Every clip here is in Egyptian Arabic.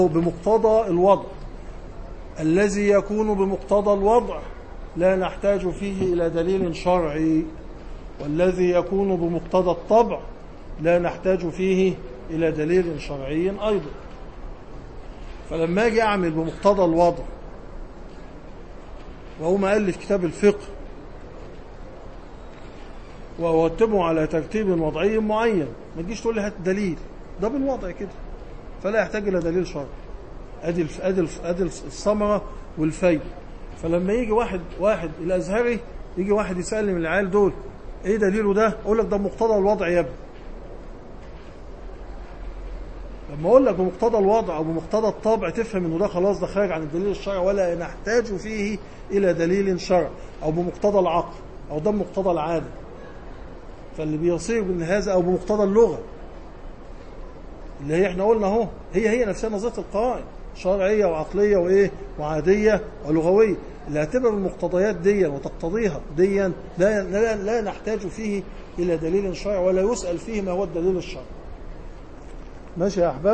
بمقتضى الوضع الذي يكون بمقتضى الوضع لا نحتاج فيه إلى دليل شرعي والذي يكون بمقتضى الطبع لا نحتاج فيه إلى دليل شرعي أيضا فلما أجي أعمل بمقتضى الوضع وهو مؤلف كتاب الفقه وأرتبه على ترتيب وضعي معين ما تجيش تقول لي هات دليل ده بالوضع كده فلا يحتاج إلى دليل شرعي ادي ادي ادي الثمره والفايده فلما يجي واحد واحد الازهري يجي واحد يسالني من العيال دول ايه دليله ده اقول لك ده مقتضى الوضع يا ابني لما اقول لك بمقتضى الوضع او بمقتضى الطبع تفهم انه ده خلاص ده خارج عن الدليل الشرعي ولا نحتاج فيه الى دليل شرعي او بمقتضى العقل او ده بمقتضى العاده فاللي بيصير من هذا او بمقتضى اللغه اللي هي احنا قلنا اهو هي هي نفسها نظريه القرائن شرعيه وعقليه وايه وعاديه ولغويه اللي هتبقى بالمقتضيات ديا وتقتضيها ديا لا, لا, لا نحتاج فيه الى دليل شرعي ولا يسال فيه ما هو الدليل الشرعي ماشي يا احباب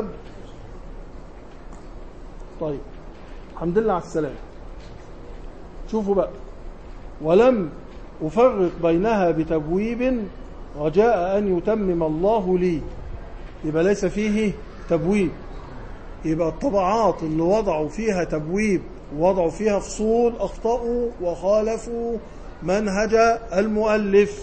طيب الحمد لله على السلامه شوفوا بقى ولم أفرق بينها بتبويب رجاء أن يتمم الله لي يبقى ليس فيه تبويب يبقى الطبعات اللي وضعوا فيها تبويب وضعوا فيها فصول أخطأوا وخالفوا منهج المؤلف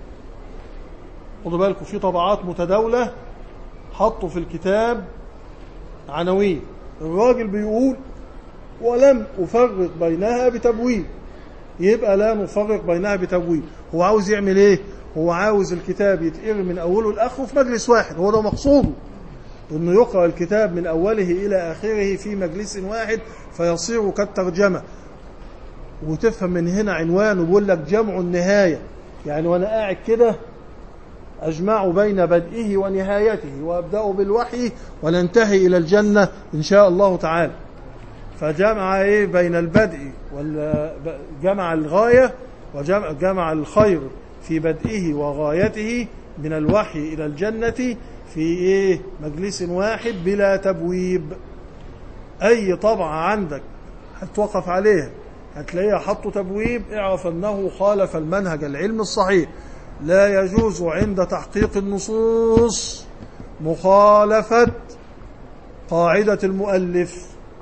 خدوا بالكم في طبعات متداولة حطوا في الكتاب عناوين الراجل بيقول ولم أفرق بينها بتبويب يبقى لا نفرق بينها بتبويب هو عاوز يعمل ايه هو عاوز الكتاب يتقري من أوله لآخره في مجلس واحد هو ده مقصوده انه يقرأ الكتاب من أوله إلى آخره في مجلس واحد فيصير كالترجمة وتفهم من هنا عنوان وبيقول لك جمع النهاية يعني وأنا قاعد كده أجمع بين بدئه ونهايته وأبدأ بالوحي وننتهي إلى الجنة إن شاء الله تعالى فجمع إيه بين البدء جمع الغاية وجمع الخير في بدئه وغايته من الوحي إلى الجنة في إيه مجلس واحد بلا تبويب أي طبعة عندك هتوقف عليها هتلاقيها حطوا تبويب اعرف أنه خالف المنهج العلم الصحيح لا يجوز عند تحقيق النصوص مخالفة قاعدة المؤلف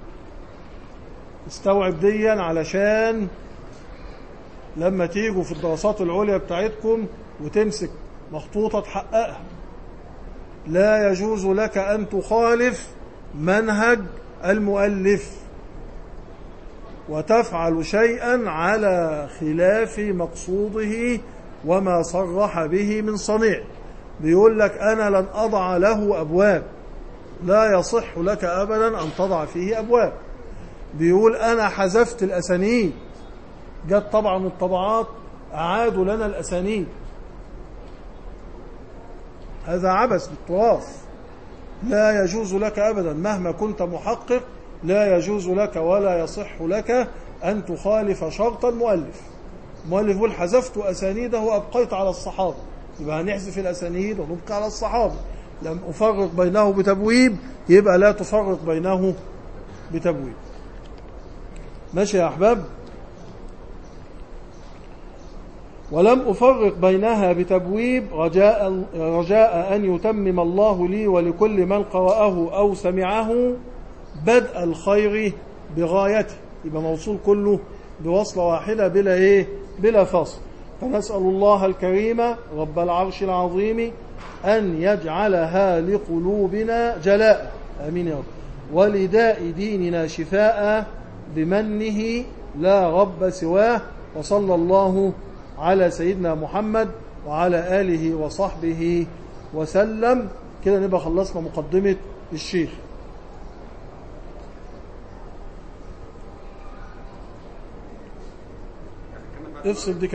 استوعب ديا علشان لما تيجوا في الدراسات العليا بتاعتكم وتمسك مخطوطة تحققها لا يجوز لك أن تخالف منهج المؤلف وتفعل شيئا على خلاف مقصوده وما صرح به من صنيع بيقول لك أنا لن أضع له أبواب لا يصح لك أبدا أن تضع فيه أبواب بيقول أنا حذفت الأسانيد جت طبعا الطبعات أعادوا لنا الأسانيد هذا عبث بالتراث لا يجوز لك أبدا مهما كنت محقق لا يجوز لك ولا يصح لك أن تخالف شرط المؤلف المؤلف يقول حذفت أسانيده وأبقيت على الصحابة يبقى هنحذف الأسانيد ونبقى على الصحابة لم أفرق بينه بتبويب يبقى لا تفرق بينه بتبويب ماشي يا أحباب ولم أفرق بينها بتبويب رجاء, رجاء أن يتمم الله لي ولكل من قرأه أو سمعه بدء الخير بغايته يبقى موصول كله بوصلة واحدة بلا إيه بلا فصل فنسأل الله الكريم رب العرش العظيم أن يجعلها لقلوبنا جلاء آمين يا رب ولداء ديننا شفاء بمنه لا رب سواه وصلى الله على سيدنا محمد وعلى آله وصحبه وسلم كده نبقى خلصنا مقدمة الشيخ افصل دي